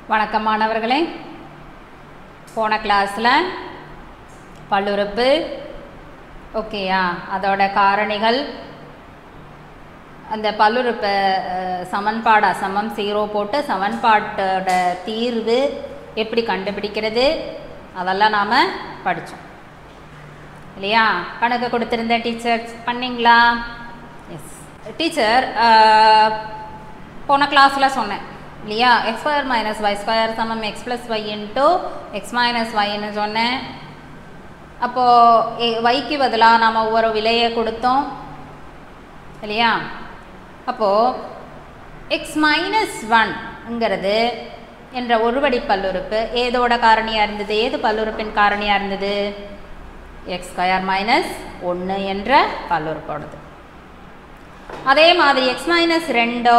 வணக்கம் மாணவர்களே போன கிளாஸில் பல்லுறுப்பு ஓகேயா அதோட காரணிகள் அந்த பல்லுறுப்பு அஹ், சமன்பாடா சமம் ஜீரோ போட்டு சமன்பாட்டோட தீர்வு எப்படி கண்டுபிடிக்கிறது அதெல்லாம் நாம் படித்தோம் இல்லையா கணக்கு கொடுத்துருந்த டீச்சர் பண்ணீங்களா எஸ் டீச்சர் போன கிளாஸில் சொன்னேன் இல்லையா x square minus y square சமம் x plus y into x minus ஒய்ன்னு சொன்னேன் அப்போது ஒய்க்கு பதிலாக நாம் ஒவ்வொரு விலையை கொடுத்தோம் இல்லையா அப்போது எக்ஸ் மைனஸ் ஒன்ங்கிறது என்ற ஒருபடி பல்லுறுப்பு ஏதோட காரணியாக இருந்தது ஏது பல்லுறுப்பின் காரணியாக இருந்தது எக்ஸ் ஸ்கொயர் மைனஸ் ஒன்று என்ற பல்லுறுப்போடது அதே மாதிரி எக்ஸ் மைனஸ் ரெண்டோ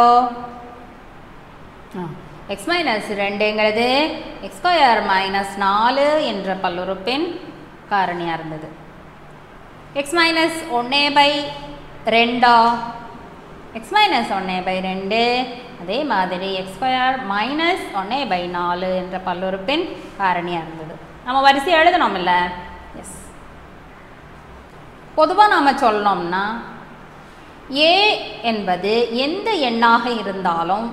எக்ஸ் மைனஸ் ரெண்டுங்கிறது எக்ஸ் ஸ்கொயர் மைனஸ் நாலு என்ற பல்லுறுப்பின் காரணியாக இருந்தது எக்ஸ் மைனஸ் ஒன்றே பை ரெண்டோ எக்ஸ் மைனஸ் ஒன்றே பை ரெண்டு அதே மாதிரி எக்ஸ் ஸ்கொயர் மைனஸ் ஒன்றே பை நாலு என்ற பல்லுறுப்பின் காரணியாக இருந்தது நம்ம வரிசை எழுதணும் இல்லை எஸ் பொதுவாக நாம் சொல்லணும்னா ஏ என்பது எந்த எண்ணாக இருந்தாலும்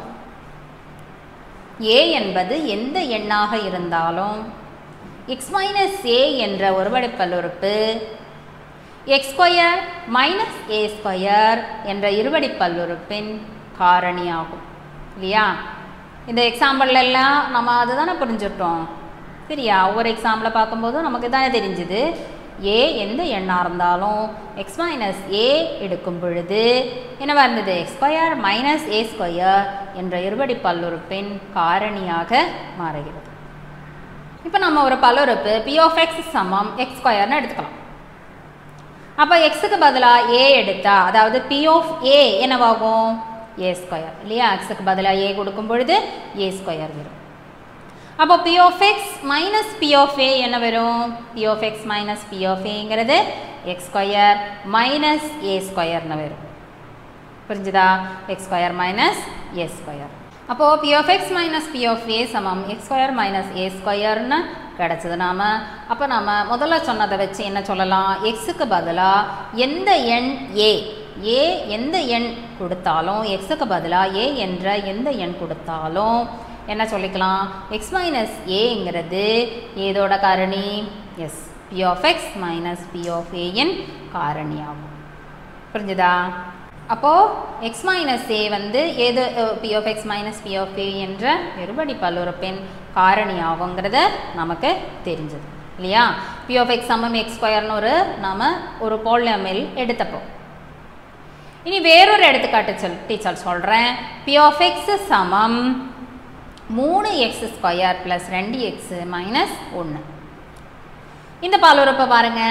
ஏ என்பது எந்த எண்ணாக இருந்தாலும் எக்ஸ் மைனஸ் ஏ என்ற ஒருவடை பல்லுறுப்பு x square minus a square என்ற இருவடி பல்லுறுப்பின் காரணியாகும் இல்லையா இந்த எக்ஸாம்பிள்ல எல்லாம் நம்ம அதுதானே புரிஞ்சுட்டோம் சரியா ஒவ்வொரு எக்ஸாம்பிளை பார்க்கும்போதும் நமக்கு தானே தெரிஞ்சுது ஏ எந்த எண்ணாக இருந்தாலும் எக்ஸ் மைனஸ் ஏ எடுக்கும் பொழுது என்னவா இருந்தது x square minus a square என்ற இருபடி பல்லுறுப்பின் காரணியாக மாறுகிறது இப்போ நம்ம ஒரு பல்லுறுப்பு பி ஆஃப் எக்ஸ் சமம் எக்ஸ் ஸ்கொயர்னு எடுத்துக்கலாம் அப்போ எக்ஸுக்கு பதிலாக ஏ எடுத்தா அதாவது பி ஆஃப் ஏ என்னவாகும் ஏ ஸ்கொயர் இல்லையா எக்ஸுக்கு பதிலாக ஏ கொடுக்கும் பொழுது ஏ ஸ்கொயர் வரும் அப்போ p of x minus p of a என்ன வரும் p of x minus p of ஏங்கிறது எக்ஸ் ஸ்கொயர் மைனஸ் ஏ ஸ்கொயர்னு வரும் புரிஞ்சுதா x square minus a square அப்போது p of x minus p of a சமம் எக்ஸ் ஸ்கொயர் மைனஸ் ஏ ஸ்கொயர்னு கிடச்சது நாம அப்போ நம்ம முதல்ல சொன்னதை வச்சு என்ன சொல்லலாம் எக்ஸுக்கு பதிலாக எந்த எண் ஏ ஏ எந்த எண் கொடுத்தாலும் எக்ஸுக்கு பதிலாக ஏ என்ற எந்த எண் கொடுத்தாலும் என்ன சொல்லிக்கலாம் எக்ஸ் மைனஸ் ஏங்கிறது ஏதோட காரணி yes p of x minus p of ஏயின் காரணி ஆகும் புரிஞ்சுதா அப்போது எக்ஸ் மைனஸ் ஏ வந்து ஏது p of x minus p of a என்ற இருபடி பல்லுறுப்பின் காரணி ஆகுங்கிறத நமக்கு தெரிஞ்சது இல்லையா பி ஆஃப் எக்ஸ் சமம் எக்ஸ் ஸ்கொயர்னு ஒரு நாம் ஒரு போலியமில் எடுத்தப்போ இனி வேறொரு எடுத்துக்காட்டு சொல் டீச்சர் சொல்கிறேன் பி ஆஃப் எக்ஸ் சமம் மூணு எக்ஸ் ஸ்கொயர் ப்ளஸ் ரெண்டு எக்ஸு மைனஸ் ஒன்று இந்த பல்லுறுப்பை பாருங்க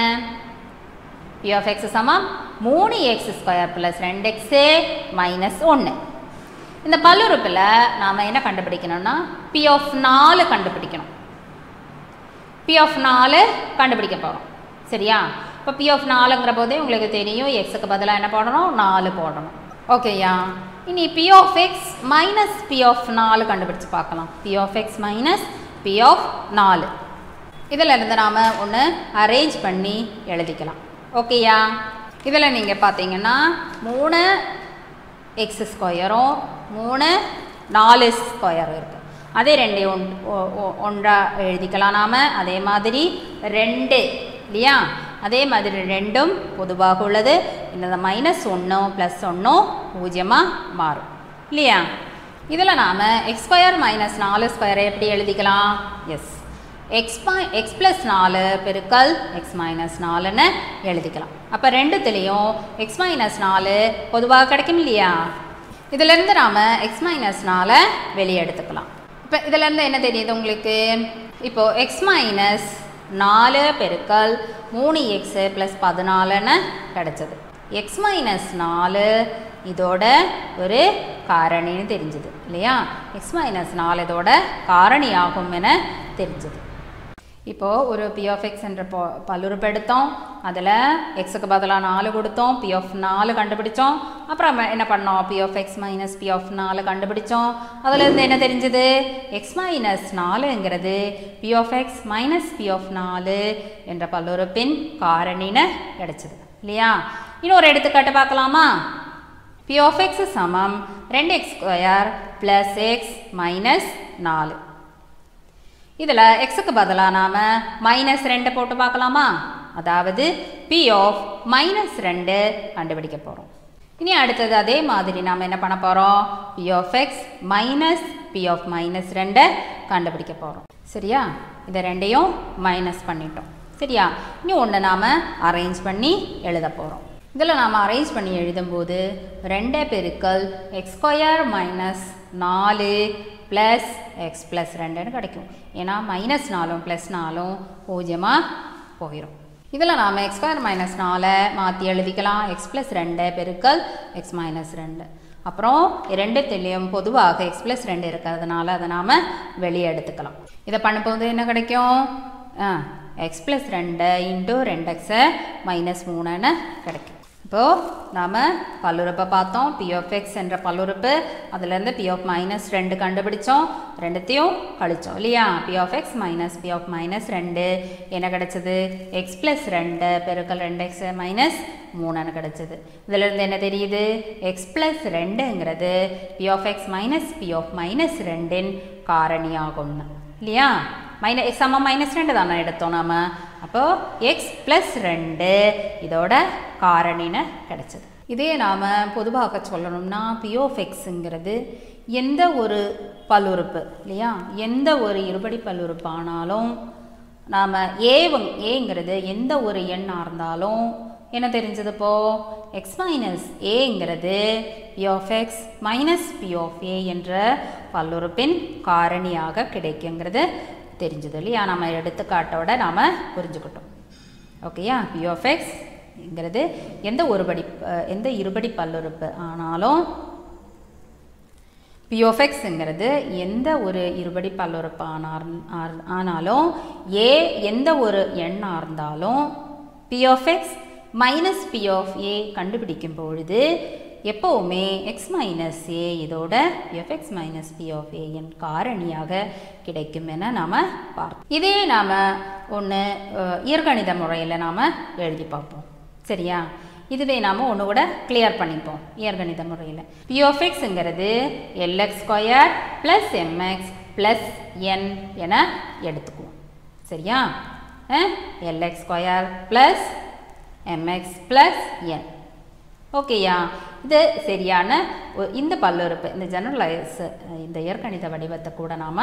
பி ஆஃப் எக்ஸ் சமம் மூணு எக்ஸ் ஸ்கொயர் ப்ளஸ் ரெண்டு எக்ஸு மைனஸ் ஒன்று இந்த பல்லுறுப்பில் நாம் என்ன கண்டுபிடிக்கணும்னா பி ஆஃப் நாலு கண்டுபிடிக்கணும் பி ஆஃப் நாலு கண்டுபிடிக்க போகிறோம் சரியா இப்போ பி ஆஃப் நாலுங்கிற போதே உங்களுக்கு தெரியும் எக்ஸுக்கு பதிலாக என்ன போடணும் நாலு போடணும் ஓகேயா இனி p of x minus p of நாலு கண்டுபிடிச்சு பார்க்கலாம் p of x minus p of நாலு இதில் இருந்து நாம் ஒன்று அரேஞ்ச் பண்ணி எழுதிக்கலாம் ஓகேயா இதில் நீங்கள் பார்த்தீங்கன்னா மூணு எக்ஸ் ஸ்கொயரும் மூணு நாலு ஸ்கொயரும் இருக்குது அதே ரெண்டே ஒன் ஒன்றா எழுதிக்கலாம் நாம் அதே மாதிரி ரெண்டு இல்லையா அதே மாதிரி ரெண்டும் பொதுவாக உள்ளது இந்த மைனஸ் ஒன்றும் ப்ளஸ் ஒன்றும் பூஜ்ஜியமாக மாறும் இல்லையா இதில் நாம் எக்ஸ் ஸ்கொயர் மைனஸ் நாலு ஸ்கொயரை எப்படி எழுதிக்கலாம் எஸ் எக்ஸ் எக்ஸ் ப்ளஸ் நாலு பெருக்கல் எக்ஸ் மைனஸ் நாலுன்னு எழுதிக்கலாம் அப்போ ரெண்டுத்துலேயும் எக்ஸ் மைனஸ் நாலு பொதுவாக கிடைக்கும் இல்லையா இதிலேருந்து நாம் எக்ஸ் மைனஸ் நாலை வெளியே எடுத்துக்கலாம் இப்போ இதிலேருந்து என்ன தெரியுது உங்களுக்கு இப்போது எக்ஸ் மைனஸ் நாலு பெருக்கல் மூணு எக்ஸு ப்ளஸ் பதினாலுன்னு கிடச்சது எக்ஸ் மைனஸ் நாலு இதோட ஒரு காரணின்னு தெரிஞ்சுது இல்லையா எக்ஸ் மைனஸ் நாலு இதோட காரணி ஆகும் என தெரிஞ்சுது இப்போது ஒரு பி ஆஃப் எக்ஸ் என்ற பொ பல்லுறுப்பு எடுத்தோம் அதில் எக்ஸுக்கு பதிலாக நாலு கொடுத்தோம் பி ஆஃப் நாலு கண்டுபிடிச்சோம் அப்புறம் என்ன பண்ணோம் p of x minus p of நாலு கண்டுபிடிச்சோம் அதுலேருந்து என்ன தெரிஞ்சது எக்ஸ் மைனஸ் நாலுங்கிறது p of x minus p of நாலு என்ற பல்லுறுப்பின் காரணின்னு கிடைச்சது இல்லையா இன்னொரு எடுத்துக்காட்டு பார்க்கலாமா பி ஆஃப் எக்ஸ் சமம் ரெண்டு x square plus x minus நாலு இதில் எக்ஸுக்கு பதிலாக நாம் மைனஸ் ரெண்டு போட்டு பார்க்கலாமா அதாவது பி ஆஃப் மைனஸ் ரெண்டு கண்டுபிடிக்க போகிறோம் இனி அடுத்தது அதே மாதிரி நாம் என்ன பண்ண போகிறோம் p of x minus p of minus ரெண்டை கண்டுபிடிக்க போகிறோம் சரியா இதை ரெண்டையும் மைனஸ் பண்ணிட்டோம் சரியா இனி ஒன்று நாம் அரேஞ்ச் பண்ணி எழுத போகிறோம் இதில் நாம் அரேஞ்ச் பண்ணி எழுதும்போது ரெண்டே பெருக்கல் எக்ஸ் ஸ்கொயர் மைனஸ் நாலு ப்ளஸ் எக்ஸ் ப்ளஸ் ரெண்டுன்னு கிடைக்கும் ஏன்னா மைனஸ் நாலும் ப்ளஸ் நாலும் பூஜ்ஜியமாக போயிடும் இதில் நாம் எக்ஸ் ஸ்கொயர் மைனஸ் நாலை மாற்றி எழுதிக்கலாம் எக்ஸ் ப்ளஸ் ரெண்டு பெருக்கல் எக்ஸ் மைனஸ் ரெண்டு அப்புறம் ரெண்டுத்திலையும் பொதுவாக எக்ஸ் ப்ளஸ் ரெண்டு இருக்கிறதுனால அதை நாம் வெளியே எடுத்துக்கலாம் இதை பண்ணும்போது என்ன கிடைக்கும் எக்ஸ் ப்ளஸ் ரெண்டு இன்ட்டு ரெண்டு எக்ஸை மைனஸ் மூணுன்னு கிடைக்கும் இப்போது நாம் பல்லுறுப்பை பார்த்தோம் பி ஆஃப் எக்ஸ் என்ற பல்லுறுப்பு அதுலேருந்து பி ஆஃப் மைனஸ் ரெண்டு கண்டுபிடிச்சோம் ரெண்டுத்தையும் கழிச்சோம் இல்லையா p of x minus p of minus ரெண்டு என்ன கிடச்சிது எக்ஸ் ப்ளஸ் ரெண்டு பெருக்கல் ரெண்டு எக்ஸ் மைனஸ் மூணுன்னு கிடச்சிது இதிலிருந்து என்ன தெரியுது எக்ஸ் ப்ளஸ் ரெண்டுங்கிறது p of x minus p of minus ரெண்டின் காரணியாகும்னு இல்லையா மைன சம மைனஸ் ரெண்டு தானே எடுத்தோம் நாம் அப்போது எக்ஸ் ப்ளஸ் ரெண்டு இதோட காரணின்னு கிடச்சிது இதே நாம் பொதுவாக சொல்லணும்னா பியோஃபெக்ஸுங்கிறது எந்த ஒரு பல்லுறுப்பு இல்லையா எந்த ஒரு இருபடி பல்லுறுப்பு ஆனாலும் நாம் ஏவங் ஏங்கிறது எந்த ஒரு எண்ணாக இருந்தாலும் என்ன தெரிஞ்சது இப்போ எக்ஸ் மைனஸ் ஏங்கிறது p of x minus p of a என்ற பல்லுறுப்பின் காரணியாக கிடைக்குங்கிறது தெரிஞ்சது இல்லையா நம்ம எடுத்துக்காட்டோட நாம் புரிஞ்சுக்கிட்டோம் ஓகேயா பி ஆஃப் எக்ஸ்ங்கிறது எந்த ஒருபடி எந்த இருபடி பல்லுறுப்பு ஆனாலும் பி ஆஃப் எக்ஸுங்கிறது எந்த ஒரு இருபடி பல்லுறுப்பு ஆனார் ஆனாலும் ஏ எந்த ஒரு எண்ணாக இருந்தாலும் p of x minus p of a கண்டுபிடிக்கும் பொழுது எப்போவுமே எக்ஸ் மைனஸ் ஏ இதோட எஃப்எக்ஸ் மைனஸ் பி ஆஃப் ஏஎன் காரணியாக கிடைக்கும் என நாம் பார்த்தோம் இதே நாம் ஒன்று இயற்கணித முறையில் நாம் எழுதி பார்ப்போம் சரியா இதுவே நாம் ஒன்று கூட கிளியர் பண்ணிப்போம் இயற்கணித முறையில் பி ஆஃப் எக்ஸுங்கிறது l x square plus m x plus n என எடுத்துக்குவோம் சரியா l x square plus m x plus n ஓகேயா இது சரியான இந்த பல்லுறுப்பு இந்த ஜெனரலைஸ் இந்த இயற்கணித வடிவத்தை கூட நாம்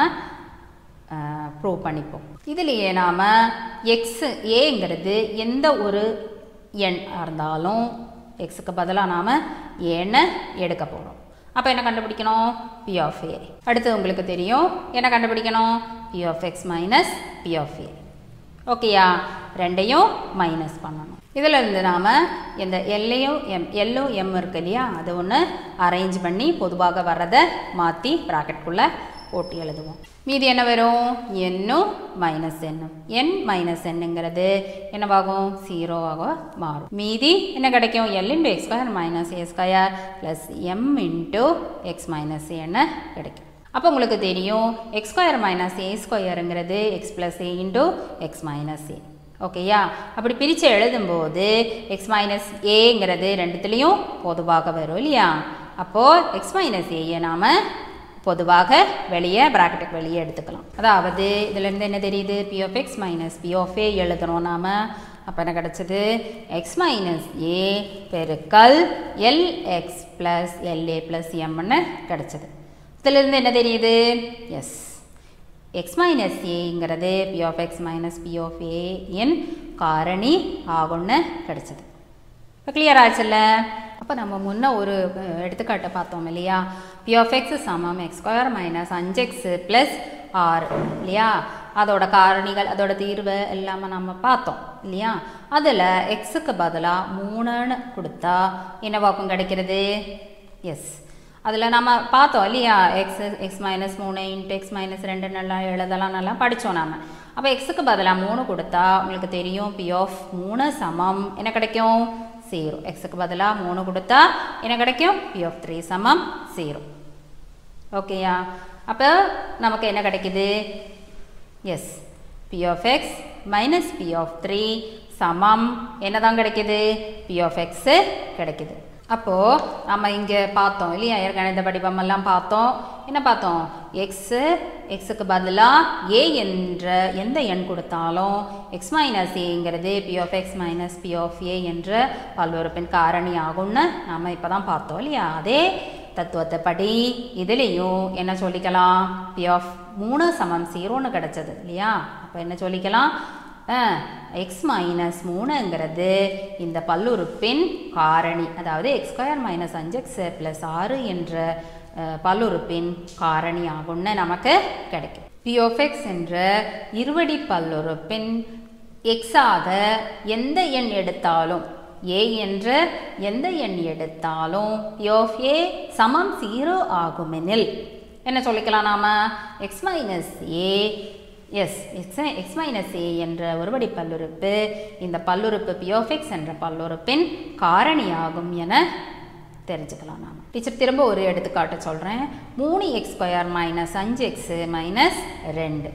ப்ரூவ் பண்ணிப்போம் இதுலேயே நாம் எக்ஸ் ஏங்கிறது எந்த ஒரு எண் இருந்தாலும் எக்ஸுக்கு பதிலாக நாம் ஏன்னு எடுக்க போகிறோம் அப்போ என்ன கண்டுபிடிக்கணும் பி ஆஃப் ஏ அடுத்து உங்களுக்கு தெரியும் என்ன கண்டுபிடிக்கணும் p of x minus p of a ஓகேயா ரெண்டையும் மைனஸ் பண்ணணும் இதில் இருந்து நாம் இந்த எல்லையும் எம் எல்லும் எம் இருக்கு இல்லையா அது ஒன்று அரேஞ்ச் பண்ணி பொதுவாக வர்றதை மாற்றி ப்ராக்கெட்குள்ளே போட்டு எழுதுவோம் மீதி என்ன வரும் என்னும் மைனஸ் என்னும் என் மைனஸ் என்னங்கிறது என்னவாகும் ஜீரோவாக மாறும் மீதி என்ன கிடைக்கும் l into x square minus a square plus m into x minus என்ன கிடைக்கும் அப்போ உங்களுக்கு தெரியும் எக்ஸ் ஸ்கொயர் மைனஸ் ஏ ஸ்கொயருங்கிறது x plus a into x minus a ஓகேயா அப்படி பிரித்து எழுதும்போது எக்ஸ் மைனஸ் ஏங்கிறது ரெண்டுத்துலேயும் பொதுவாக வரும் இல்லையா அப்போது எக்ஸ் மைனஸ் ஏயை நாம் பொதுவாக வெளியே ப்ராக்கெட்டுக்கு வெளியே எடுத்துக்கலாம் அதாவது இதுலேருந்து என்ன தெரியுது p of x minus p of a எழுதுகிறோம் நாம் அப்போ என்ன கிடச்சிது எக்ஸ் மைனஸ் ஏ பெருக்கல் l x plus l a plus எம்னு கிடச்சிது இதிலிருந்து என்ன தெரியுது எஸ் எக்ஸ் மைனஸ் ஏங்கிறது p of x minus p of a என் காரணி ஆகும்னு கிடச்சிது இப்போ கிளியர் ஆச்சுல்ல அப்போ நம்ம முன்ன ஒரு எடுத்துக்காட்டை பார்த்தோம் இல்லையா பி ஆஃப் எக்ஸ் சமம் எக்ஸ் ஸ்கொயர் மைனஸ் அஞ்சு எக்ஸ் ப்ளஸ் ஆறு இல்லையா அதோட காரணிகள் அதோட தீர்வு எல்லாமே நம்ம பார்த்தோம் இல்லையா அதில் எக்ஸுக்கு பதிலாக மூணுன்னு கொடுத்தா என்ன வாக்கம் கிடைக்கிறது எஸ் அதில் நம்ம பார்த்தோம் இல்லையா எக்ஸ் எக்ஸ் மைனஸ் மூணு இன்ட்டு எக்ஸ் மைனஸ் ரெண்டு நல்லா எழுதலாம் நல்லா படித்தோம் நாம அப்போ எக்ஸுக்கு பதிலாக மூணு கொடுத்தா உங்களுக்கு தெரியும் பி ஆஃப் மூணு சமம் என்ன கிடைக்கும் ஜீரோ எக்ஸுக்கு பதிலாக மூணு கொடுத்தா என்ன கிடைக்கும் பி ஆஃப் த்ரீ சமம் ஜீரோ ஓகேயா அப்போ நமக்கு என்ன கிடைக்குது yes p of x minus p of three சமம் என்ன தான் கிடைக்குது பி ஆஃப் எக்ஸு கிடைக்குது அப்போது நம்ம இங்கே பார்த்தோம் இல்லையா ஏற்கனவே படிப்பமெல்லாம் பார்த்தோம் என்ன பார்த்தோம் எக்ஸு எக்ஸுக்கு பதிலாக ஏ என்ற எந்த எண் கொடுத்தாலும் எக்ஸ் மைனஸ் ஏங்கிறது p of x minus p of a என்ற பல்வேறுப்பின் காரணி ஆகும்னு நம்ம இப்போ தான் பார்த்தோம் இல்லையா அதே தத்துவத்தை படி இதுலேயும் என்ன சொல்லிக்கலாம் பி ஆஃப் மூணு சமம் ஜீரோன்னு கிடச்சது இல்லையா அப்போ என்ன சொல்லிக்கலாம் எக்ஸ் மைனஸ் மூணுங்கிறது இந்த பல்லுறுப்பின் காரணி அதாவது எக்ஸ் ஸ்கொயர் மைனஸ் அஞ்சு எக்ஸ் ப்ளஸ் ஆறு என்ற அஹ், பல்லுறுப்பின் காரணி ஆகும்னு நமக்கு கிடைக்கும் பிஓஃப்எக்ஸ் என்ற இருவடி பல்லுறுப்பின் எக்ஸாக எந்த எண் எடுத்தாலும் ஏ என்ற எந்த எண் எடுத்தாலும் பிஓஃப் ஏ சமம் ஜீரோ ஆகுமெனில் என்ன சொல்லிக்கலாம் நாம x minus a yes x x minus a என்ற ஒருபடி பல்லுறுப்பு இந்த பல்லுறுப்பு பியோஃபிக்ஸ் என்ற பல்லுறுப்பின் காரணியாகும் என தெரிஞ்சுக்கலாம் நாம டீச்சர் திரும்ப ஒரு எடுத்துக்காட்டு சொல்கிறேன் மூணு எக்ஸ் ஸ்கொயர் மைனஸ் அஞ்சு எக்ஸு மைனஸ் ரெண்டு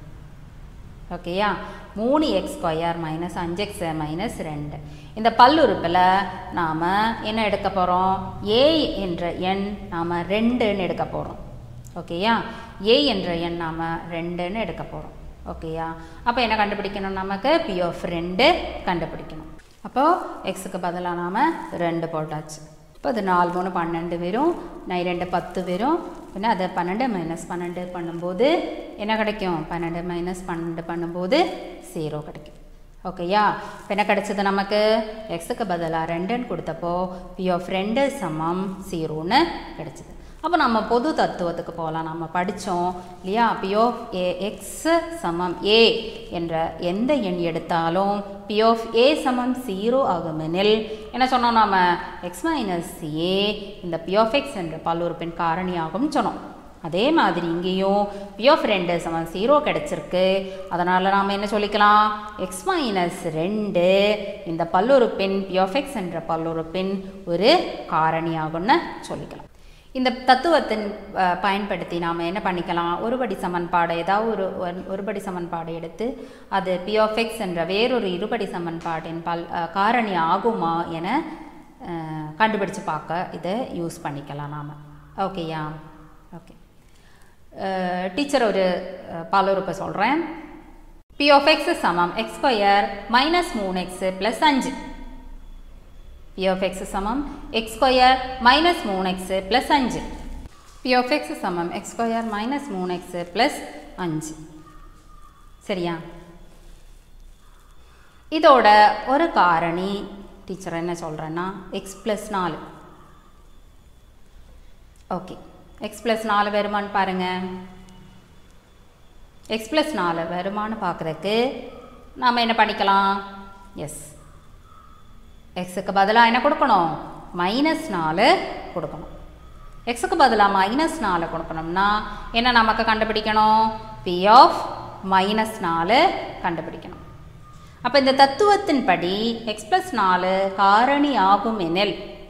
ஓகேயா மூணு எக்ஸ் ஸ்கொயர் மைனஸ் அஞ்சு எக்ஸ் மைனஸ் ரெண்டு இந்த பல்லுறுப்பில் நாம் என்ன எடுக்க போகிறோம் ஏ என்ற எண் நாம் ரெண்டுன்னு எடுக்க போகிறோம் ஓகேயா ஏ என்ற எண் நாம் ரெண்டுன்னு எடுக்க போகிறோம் ஓகேயா அப்போ என்ன கண்டுபிடிக்கணும் நமக்கு பி ஆஃப் ரெண்டு கண்டுபிடிக்கணும் அப்போது எக்ஸுக்கு பதிலாக நாம் ரெண்டு போட்டாச்சு இப்போ அது நாலு மூணு பன்னெண்டு வரும் நை ரெண்டு பத்து வரும் பின்ன அதை பன்னெண்டு மைனஸ் பன்னெண்டு பண்ணும்போது என்ன கிடைக்கும் பன்னெண்டு மைனஸ் பன்னெண்டு பண்ணும்போது ஜீரோ கிடைக்கும் ஓகேயா இப்போ என்ன கிடைச்சது நமக்கு எக்ஸுக்கு பதிலாக ரெண்டுன்னு கொடுத்தப்போ பி ஆஃப் ரெண்டு சமம் ஜீரோன்னு கிடைச்சது அப்போ நம்ம பொது தத்துவத்துக்கு போகலாம் நம்ம படித்தோம் இல்லையா பி ஆஃப் ஏ எக்ஸ் சமம் ஏ என்ற எந்த எண் எடுத்தாலும் பி ஆஃப் ஏ சமம் ஜீரோ ஆகுமெனில் என்ன சொன்னோம் நாம எக்ஸ் மைனஸ் ஏ இந்த பி ஆஃப் எக்ஸ் என்ற பல்லுறுப்பின் காரணியாகும்னு சொன்னோம் அதே மாதிரி இங்கேயும் பி ஆஃப் ரெண்டு சமம் ஜீரோ கிடச்சிருக்கு அதனால் நாம் என்ன சொல்லிக்கலாம் எக்ஸ் மைனஸ் ரெண்டு இந்த பல்லுறுப்பின் பி ஆஃப் எக்ஸ் என்ற பல்லுறுப்பின் ஒரு காரணியாகும்னு சொல்லிக்கலாம் இந்த தத்துவத்தின் அஹ், பயன்படுத்தி நாம் என்ன பண்ணிக்கலாம் ஒருபடி சமன்பாடு ஏதாவது ஒரு ஒரு- ஒருபடி சமன்பாடு எடுத்து அது பி ஆஃப் எக்ஸ் என்ற வேறொரு இருபடி சமன்பாட்டின் பல் அஹ், காரணி ஆகுமா என அஹ், கண்டுபிடிச்சு பார்க்க இதை யூஸ் பண்ணிக்கலாம் நாம் ஓகேயா ஓகே டீச்சர் ஒரு அஹ், பல்லுறுப்பை சொல்கிறேன் பி ஆஃப் எக்ஸ் சமம் எக்ஸ் ஸ்கொயர் மைனஸ் மூணு எக்ஸ் ப்ளஸ் அஞ்சு பி ஆஃப் எக்ஸ் சமம் எக்ஸ் ஸ்கொயர் மைனஸ் மூணு எக்ஸ் ப்ளஸ் அஞ்சு பி ஆஃப் எக்ஸ் சமம் எக்ஸ் ஸ்கொயர் மைனஸ் மூணு எக்ஸ் ப்ளஸ் அஞ்சு சரியா இதோட ஒரு காரணி டீச்சர் என்ன சொல்கிறேன்னா எக்ஸ் ப்ளஸ் நாலு ஓகே எக்ஸ் ப்ளஸ் நாலு வருமான்னு பாருங்கள் எக்ஸ் ப்ளஸ் நாலு வருமானு பார்க்குறதுக்கு நாம் என்ன பண்ணிக்கலாம் எஸ் எக்ஸுக்கு பதிலாக என்ன கொடுக்கணும் மைனஸ் நாலு கொடுக்கணும் எக்ஸுக்கு பதிலாக மைனஸ் நாலு கொடுக்கணும்னா என்ன நமக்கு கண்டுபிடிக்கணும் பி ஆஃப் மைனஸ் நாலு கண்டுபிடிக்கணும் அப்போ இந்த தத்துவத்தின்படி எக்ஸ் ப்ளஸ் நாலு காரணி ஆகும் எனில்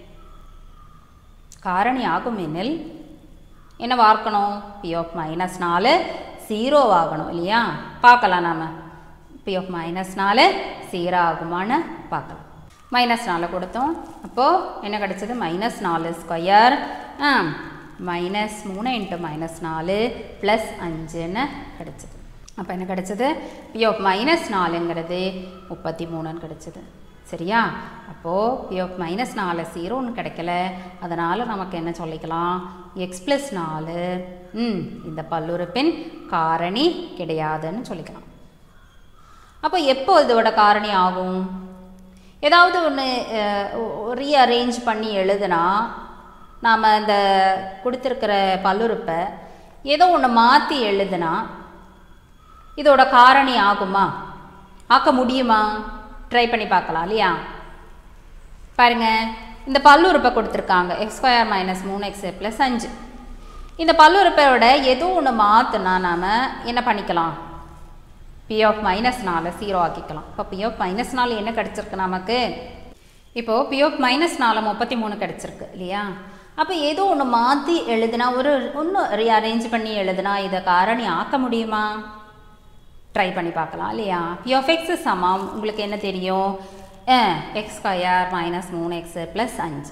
காரணி ஆகும் எனில் என்ன பார்க்கணும் பி ஆஃப் மைனஸ் நாலு ஜீரோ ஆகணும் இல்லையா பார்க்கலாம் நாம பி ஆஃப் மைனஸ் நாலு ஜீரோ ஆகுமான்னு பார்க்கலாம் மைனஸ் நாலு கொடுத்தோம் அப்போது என்ன கிடச்சது மைனஸ் நாலு ஸ்கொயர் ஆ மைனஸ் மூணு இன்ட்டு மைனஸ் நாலு ப்ளஸ் அஞ்சுன்னு கிடச்சிது அப்போ என்ன கிடச்சிது பி ஆஃப் மைனஸ் நாலுங்கிறது முப்பத்தி மூணுன்னு கிடச்சிது சரியா அப்போது பி ஆஃப் மைனஸ் நாலு ஜீரோன்னு கிடைக்கல அதனால் நமக்கு என்ன சொல்லிக்கலாம் எக்ஸ் ப்ளஸ் நாலு ம் இந்த பல்லுறுப்பின் காரணி கிடையாதுன்னு சொல்லிக்கலாம் அப்போ எப்போ இதோட காரணி ஆகும் ஏதாவது ஒன்று ரீஅரேஞ்ச் பண்ணி எழுதுனா நாம் இந்த கொடுத்துருக்கிற பல்லுறுப்பை ஏதோ ஒன்று மாற்றி எழுதுனா இதோட காரணி ஆகுமா ஆக்க முடியுமா ட்ரை பண்ணி பார்க்கலாம் இல்லையா பாருங்க இந்த பல்லுறுப்பை கொடுத்துருக்காங்க எக்ஸ் ஸ்கொயர் மைனஸ் மூணு எக்ஸ் ப்ளஸ் அஞ்சு இந்த பல்லுறுப்பையோட ஏதோ ஒன்று மாற்றுனா நாம் என்ன பண்ணிக்கலாம் பி ஆஃப் மைனஸ் நாலு ஜீரோ ஆக்கிக்கலாம் இப்போ பி ஆஃப் மைனஸ் நாலு என்ன கிடச்சிருக்கு நமக்கு இப்போது பி ஆஃப் மைனஸ் நாலு முப்பத்தி மூணு கிடச்சிருக்கு இல்லையா அப்போ ஏதோ ஒன்று மாற்றி எழுதுனா ஒரு ஒன்று ரீஅரேஞ்ச் பண்ணி எழுதுனா இதை காரணி ஆக்க முடியுமா ட்ரை பண்ணி பார்க்கலாம் இல்லையா பி ஆஃப் எக்ஸ் சமம் உங்களுக்கு என்ன தெரியும் எக்ஸ் ஸ்கொயர் மைனஸ் மூணு எக்ஸு ப்ளஸ் அஞ்சு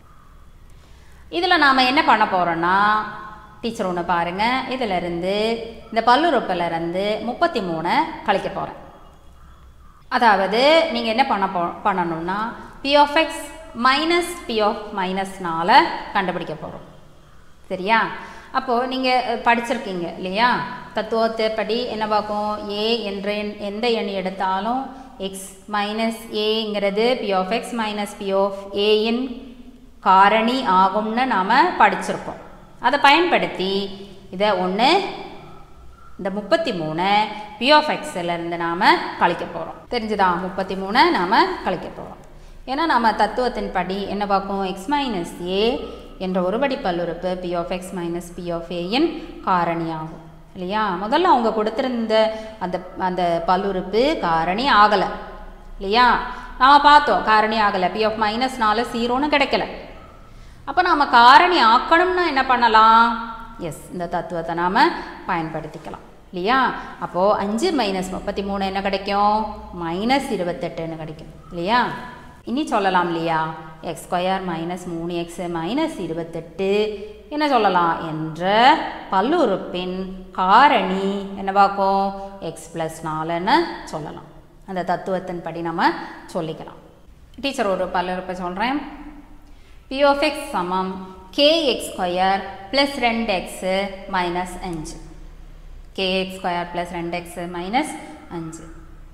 இதில் நாம் என்ன பண்ண போகிறோன்னா டீச்சர் ஒன்று பாருங்கள் இதிலிருந்து இந்த பல்லுறுப்பிலிருந்து முப்பத்தி மூணை கழிக்க போகிறேன் அதாவது நீங்கள் என்ன பண்ண போ பண்ணணும்னா p of x minus p of மைனஸ்னால் கண்டுபிடிக்க போகிறோம் சரியா அப்போது நீங்கள் படிச்சிருக்கீங்க இல்லையா தத்துவத்தை படி என்ன பார்க்கும் ஏ என்ற எண் எந்த எண் எடுத்தாலும் எக்ஸ் மைனஸ் ஏங்கிறது p of x minus p of ஏயின் காரணி ஆகும்னு நாம் படிச்சிருக்கோம் அதை பயன்படுத்தி இதை ஒன்று இந்த முப்பத்தி மூணு பி ஆஃப் எக்ஸ்லேருந்து நாம் கழிக்க போகிறோம் தெரிஞ்சுதா முப்பத்தி மூணை நாம் கழிக்க போகிறோம் ஏன்னா நம்ம தத்துவத்தின் படி என்ன பார்க்கும் எக்ஸ் மைனஸ் ஏ என்ற ஒருபடி பல்லுறுப்பு p of x minus p of ஏயின் காரணி ஆகும் இல்லையா முதல்ல அவங்க கொடுத்துருந்த அந்த அந்த பல்லுறுப்பு காரணி ஆகலை இல்லையா நாம் பார்த்தோம் காரணி ஆகலை பி ஆஃப் மைனஸ்னால ஜீரோன்னு கிடைக்கல அப்போ நாம் காரணி ஆக்கணும்னா என்ன பண்ணலாம் எஸ் இந்த தத்துவத்தை நாம் பயன்படுத்திக்கலாம் இல்லையா அப்போது அஞ்சு மைனஸ் முப்பத்தி மூணு என்ன கிடைக்கும் மைனஸ் இருபத்தெட்டுன்னு கிடைக்கும் இல்லையா இனி சொல்லலாம் இல்லையா எக்ஸ் ஸ்கொயர் மைனஸ் மூணு எக்ஸ் மைனஸ் இருபத்தெட்டு என்ன சொல்லலாம் என்ற பல்லுறுப்பின் காரணி என்னவாக்கும் எக்ஸ் ப்ளஸ் நாலுன்னு சொல்லலாம் அந்த தத்துவத்தின் படி நம்ம சொல்லிக்கலாம் டீச்சர் ஒரு பல்லுறுப்பை சொல்கிறேன் பி ஆஃப் எக்ஸ் சமம் கேஎக்ஸ் ஸ்கொயர் ப்ளஸ் ரெண்டு எக்ஸு மைனஸ் அஞ்சு கேஎக்ஸ் ஸ்கொயர் ப்ளஸ் ரெண்டு எக்ஸு மைனஸ் அஞ்சு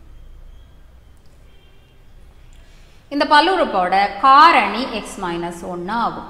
இந்த பல்லுறுப்போட காரணி எக்ஸ் மைனஸ் ஒன்று ஆகும்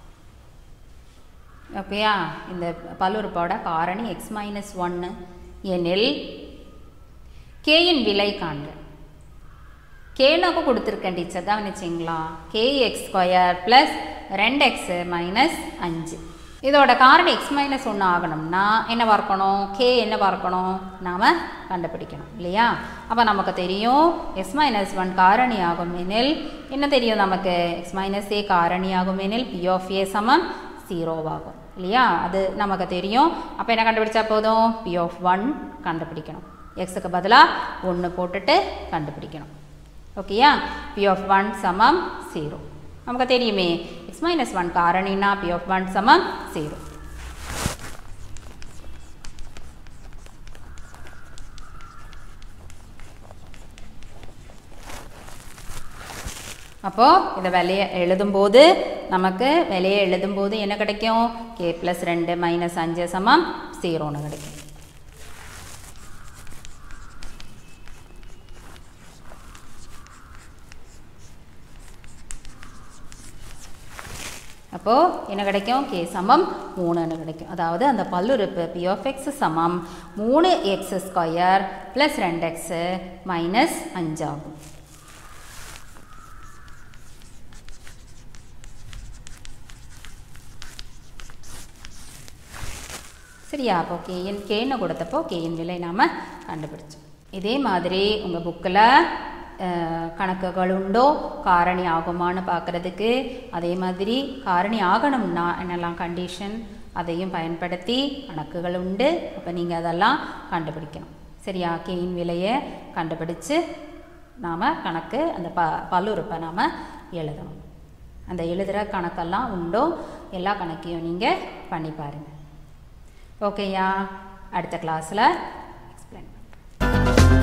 ஓகேயா இந்த பல்லுறுப்போட காரணி எக்ஸ் மைனஸ் ஒன்று எனில் கேயின் விலை காண்க கேனாக்கு கொடுத்துருக்கேன் டீச்சர் கவனிச்சிங்களா கே எக்ஸ் ஸ்கொயர் ப்ளஸ் ரெண்டு எக்ஸு மைனஸ் அஞ்சு இதோட காரணம் எக்ஸ் மைனஸ் ஒன்று ஆகணும்னா என்ன பார்க்கணும் கே என்ன பார்க்கணும் நாம் கண்டுபிடிக்கணும் இல்லையா அப்போ நமக்கு தெரியும் எக்ஸ் மைனஸ் ஒன் காரணி ஆகும் எனில் என்ன தெரியும் நமக்கு எக்ஸ் மைனஸ் ஏ காரணி ஆகும் எனில் பி ஆஃப் ஏ சமம் ஜீரோவாகும் இல்லையா அது நமக்கு தெரியும் அப்போ என்ன கண்டுபிடிச்சா போதும் பி ஆஃப் ஒன் கண்டுபிடிக்கணும் எக்ஸுக்கு பதிலாக ஒன்று போட்டுட்டு கண்டுபிடிக்கணும் ஓகேயா பி ஆஃப் ஒன் சமம் ஜீரோ நமக்கு தெரியுமே எக்ஸ் மைனஸ் ஒன் காரணினா பி ஆஃப் ஒன் சமம் ஜீரோ அப்போது இந்த விலையை எழுதும்போது நமக்கு விலையை எழுதும்போது என்ன கிடைக்கும் கே ப்ளஸ் ரெண்டு மைனஸ் அஞ்சு சமம் ஜீரோன்னு கிடைக்கும் அப்போது என்ன கிடைக்கும் கே சமம் மூணுன்னு கிடைக்கும் அதாவது அந்த பல்லுறுப்பு பி ஆஃப் எக்ஸ் சமம் மூணு எக்ஸ் ஸ்கொயர் ப்ளஸ் ரெண்டு எக்ஸு மைனஸ் அஞ்சாகும் சரியா அப்போ கேஎன் கேன்னு கொடுத்தப்போ கேஎன் விலை நாம் கண்டுபிடிச்சோம் இதே மாதிரி உங்கள் புக்கில் கணக்குகள் உண்டோ காரணி ஆகுமான்னு பார்க்குறதுக்கு அதே மாதிரி காரணி ஆகணும்னா என்னெல்லாம் கண்டிஷன் அதையும் பயன்படுத்தி கணக்குகள் உண்டு அப்போ நீங்கள் அதெல்லாம் கண்டுபிடிக்கணும் சரியா கேயின் விலையை கண்டுபிடிச்சு நாம் கணக்கு அந்த ப பல்லுறுப்பை நாம் எழுதணும் அந்த எழுதுகிற கணக்கெல்லாம் உண்டோ எல்லா கணக்கையும் நீங்கள் பண்ணி பாருங்கள் ஓகேயா அடுத்த கிளாஸில் எக்ஸ்பிளைன்